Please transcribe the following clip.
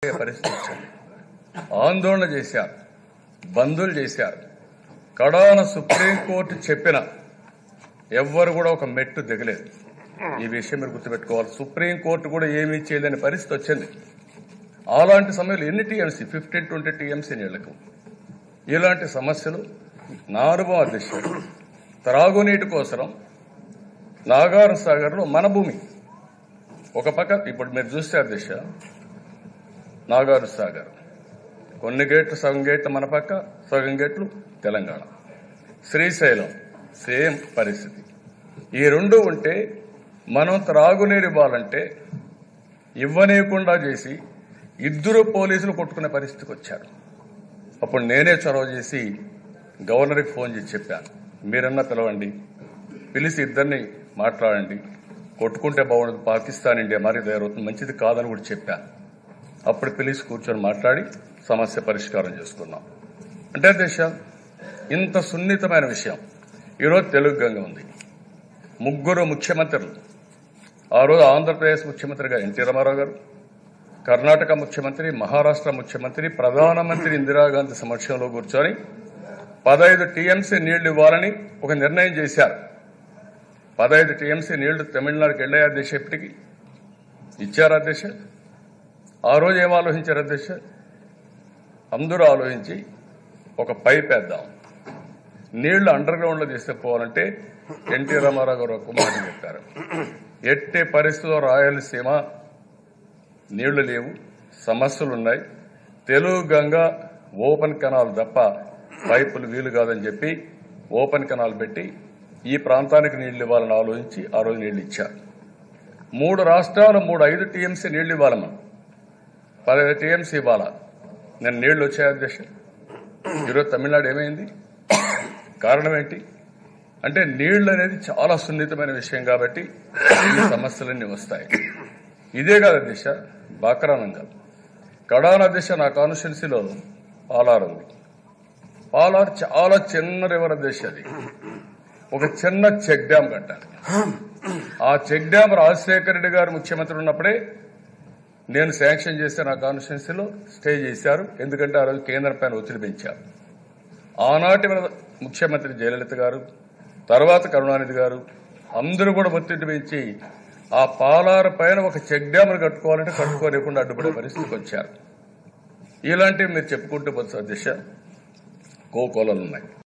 పరిస్థితి వచ్చింది ఆందోళన చేశారు బంధులు చేశారు కడాన సుప్రీంకోర్టు చెప్పిన ఎవ్వరు కూడా ఒక మెట్టు దిగలేదు ఈ విషయం మీరు గుర్తుపెట్టుకోవాలి సుప్రీంకోర్టు కూడా ఏమీ చేయలేని పరిస్థితి వచ్చింది అలాంటి సమయంలో ఎన్ని టీఎంసీ ఫిఫ్టీన్ ట్వంటీ టీఎంసీ నీళ్లకు ఇలాంటి సమస్యలు నా అనుభవం అధ్యక్షుడు త్రాగునీటి కోసం నాగార్ సాగర్లో మన భూమి ఒక పక్క ఇప్పుడు మీరు చూస్తే అధ్యక్ష నాగారు సాగర్ కొన్ని గేట్లు సగం గేట్లు మన పక్క సగం గేట్లు తెలంగాణ శ్రీశైలం సేమ్ పరిస్థితి ఈ రెండు ఉంటే మనం త్రాగునీరు ఇవ్వాలంటే ఇవ్వనీయకుండా చేసి ఇద్దరు పోలీసులు కొట్టుకునే పరిస్థితికి వచ్చారు అప్పుడు నేనే చొరవ చేసి గవర్నర్కి ఫోన్ చేసి చెప్పాను మీరన్నా పిలవండి పిలిచి ఇద్దరిని మాట్లాడండి కొట్టుకుంటే బాగుండదు పాకిస్తాన్ ఇండియా మరి తయారవుతుంది మంచిది కాదని కూడా చెప్పాను అప్పుడు పిలిచి కూర్చొని మాట్లాడి సమస్య పరిష్కారం చేసుకున్నాం అంటే దేశ ఇంత సున్నితమైన విషయం ఈరోజు తెలుగు గంగ ఉంది ముగ్గురు ముఖ్యమంత్రులు ఆ రోజు ఆంధ్రప్రదేశ్ ముఖ్యమంత్రిగా ఎన్టీ రామారావు గారు కర్ణాటక ముఖ్యమంత్రి మహారాష్ట్ర ముఖ్యమంత్రి ప్రధానమంత్రి ఇందిరాగాంధీ సమక్షంలో కూర్చొని పదహైదు టీఎంసీ నీళ్లు ఇవ్వాలని ఒక నిర్ణయం చేశారు పదహైదు టీఎంసీ నీళ్లు తమిళనాడుకి వెళ్ళాయి అధ్యక్ష ఇప్పటికి ఇచ్చారు అధ్యక్ష ఆ రోజు ఏం ఆలోచించారు అధ్యక్ష అందరూ ఆలోచించి ఒక పైప్ వేద్దాం నీళ్లు అండర్ గ్రౌండ్ లో తీసుకుపోవాలంటే ఎన్టీ రామారావు గారు ఒక మాట చెప్పారు ఎట్టి పరిస్థితుల్లో రాయలసీమ నీళ్లు లేవు సమస్యలు ఉన్నాయి తెలుగు గంగ ఓపెన్ కెనాల్ తప్ప పైపులు వీలు కాదని చెప్పి ఓపెన్ కెనాల్ పెట్టి ఈ ప్రాంతానికి నీళ్లు ఇవ్వాలని ఆలోచించి ఆ రోజు నీళ్లు ఇచ్చారు మూడు రాష్ట్రాలు మూడు ఐదు టీఎంసీ నీళ్లు ఇవ్వాలి మనం పదహైదు టీఎంసీ ఇవ్వాలా నేను నీళ్లు వచ్చాయి అధ్యక్ష ఈరోజు తమిళనాడు ఏమైంది కారణం ఏంటి అంటే నీళ్లు అనేది చాలా సున్నితమైన విషయం కాబట్టి ఈ సమస్యలన్నీ వస్తాయి ఇదే కాదు అధ్యక్ష బాక్రానంగల్ కడాన దిశ నా కాన్స్టిట్యున్సీలో పాలార్ ఉంది పాలార్ చాలా చిన్న రివర్ దిశ అది ఒక చిన్న చెక్ డ్యామ్ కట్టాలి ఆ చెక్ డ్యామ్ రాజశేఖర రెడ్డి గారు ముఖ్యమంత్రి ఉన్నప్పుడే నేను శాంక్షన్ చేస్తే నా కాన్స్టిట్యున్సీలో స్టే చేశారు ఎందుకంటే ఆ రోజు కేంద్రం పైన ఒత్తిడి పెంచారు ఆనాటి మన ముఖ్యమంత్రి జయలలిత గారు తర్వాత కరుణానిధి గారు అందరూ కూడా ఒత్తిడి పెంచి ఆ పాలార పైన ఒక చెక్ డ్యామ్ కట్టుకోవాలంటే కట్టుకోలేకుండా అడ్డుపడే పరిస్థితికి వచ్చారు ఇలాంటివి మీరు చెప్పుకుంటూ పోతే దిశ కోకోలలు ఉన్నాయి